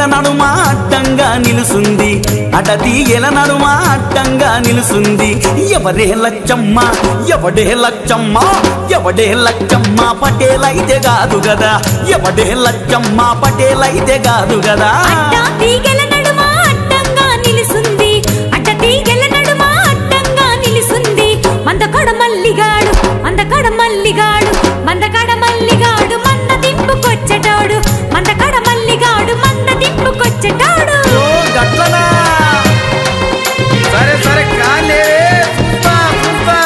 నడుమ అడ్డంగా నిలుసుంది అడతీగల నడుమ అడ్డంగా నిలుసుంది ఎవడే లచ్చమ్మ ఎవడే లచ్చమ్మ ఎవడే లచ్చమ్మ పటేలైతే కాదు గదా ఎవడే లచ్చమ్మ పటేలైతే కాదు గదా అడ్డ తీగెల నడుమ అడ్డంగా నిలుసుంది అడ్డ తీగెల నడుమ అడ్డంగా నిలుసుంది మందకడ మల్లిగాడు మందకడ మల్లిగాడు మందకడ మల్లిగాడు మంద దింపుకొచ్చేటోడు మందకడ మల్లిగాడు మంద దింపుకొచ్చేటోడు ఓ గట్లనా సరే సరే కాలే చూస్తా చూస్తా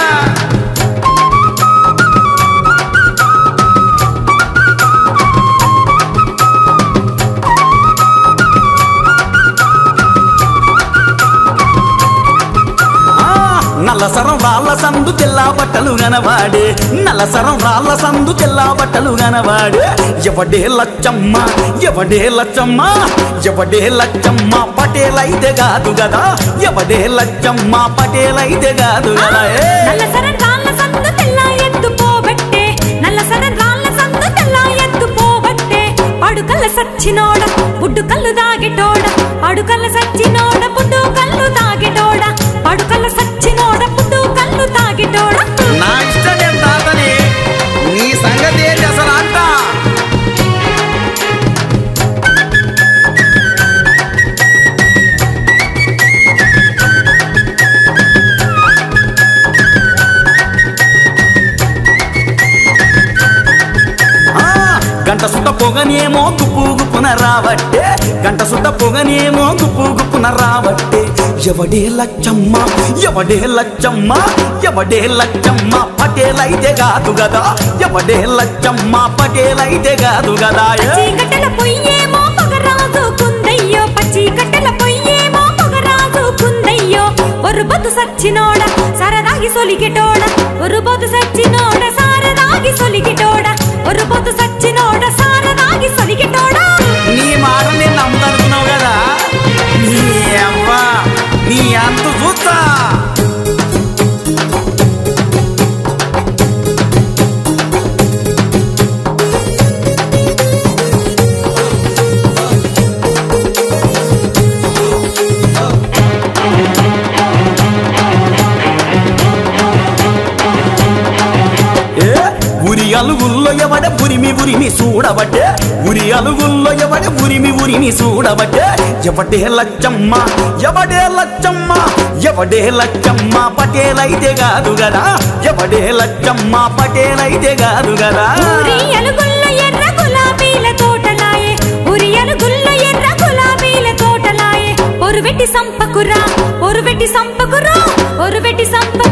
ఆ, నల్లసరం రాళ్ళ సందు తెల్ల బట్టలు గనవాడే నల్లసరం రాళ్ళ సందు తెల్ల బట్టలు గనవాడే ఎవడే లచ్చమ్మ ఎవడే లచ్చమ్మ ఎవడే లచ్చమ్మ పటేలైతే కాదు గదా ఎవడే లచ్చమ్మ పటేలైతే కాదు గదా ఏ! నల్ల సరం రాళ్ళ సందు తెల్ల ఎత్తు పోబట్టే నల్ల సరం రాళ్ళ సందు తెల్ల ఎత్తు పోబట్టే పడుకల్ల సచ్చినోడ బుడ్డు కళ్ళు దాగెటోడ పడుకల్ల సచ్చినోడ బుడ్డు కళ్ళు తాగెటోడ పడుకల్ల సచ్చినోడ బుడ్డు కళ్ళు తాగెటోడ నా ఇష్టం నేను తాతని నీ సంగతి ఏంటి అసలు అంట ఆ, గంట సుట్ట పొగనేమో గుప్పు గుప్పున రావట్టే గంట సుట్ట పొగనేమో గుప్పు గుప్పున రావట్టే ఎవడే లచ్చమ్మ ఎవడే లచ్చమ్మ ఎవడే లచ్చమ్మ పటేలైతే కాదు గదా ఎవడే లచ్చమ్మ పటేలైతే కాదు గదా ఏ! చీకటల పొయ్యేమో పొగరాజు కుందయ్యో పచ్చి కట్టెల పొయ్యేమో పొగరాజు కుందయ్యో ఒరుబొతు సచ్చినోడ సరదాగి సొలిగిటోడ ఒరుబొతు సచ్చినోడ సారదాగి సొలిగిటోడ ఒరుబొతు సచ్చినోడ సారదాగి సొలిగిటోడ నీ మాట నేను నమ్ముతనుకున్నావు కదా నీ అవ్వ నీ అంత చూస్తా ఏ ఉరి అలుగుల్లో ఎవడ ఉరిమి ఉరిమి చూడబట్టే ఉరి అలుగుల్లో ఎవడ ఉరిమి ఉరిమి చూడబట్టే ఎవడే లచ్చమ్మ ఎవడే లచ్చమ్మ ఎవడే లచ్చమ్మ పటేలైతే కాదు గదా ఎవడే లచ్చమ్మ పటేలైతే కాదు గదా ఊరి అలుగుల్ల ఎర్ర గులాబీల తోటలాయే ఊరి అలుగుల్ల ఎర్ర గులాబీల తోటలాయే ఒరువెట్టి సంపకురా ఒరువెట్టి సంపకురా ఒరువెట్టి సంప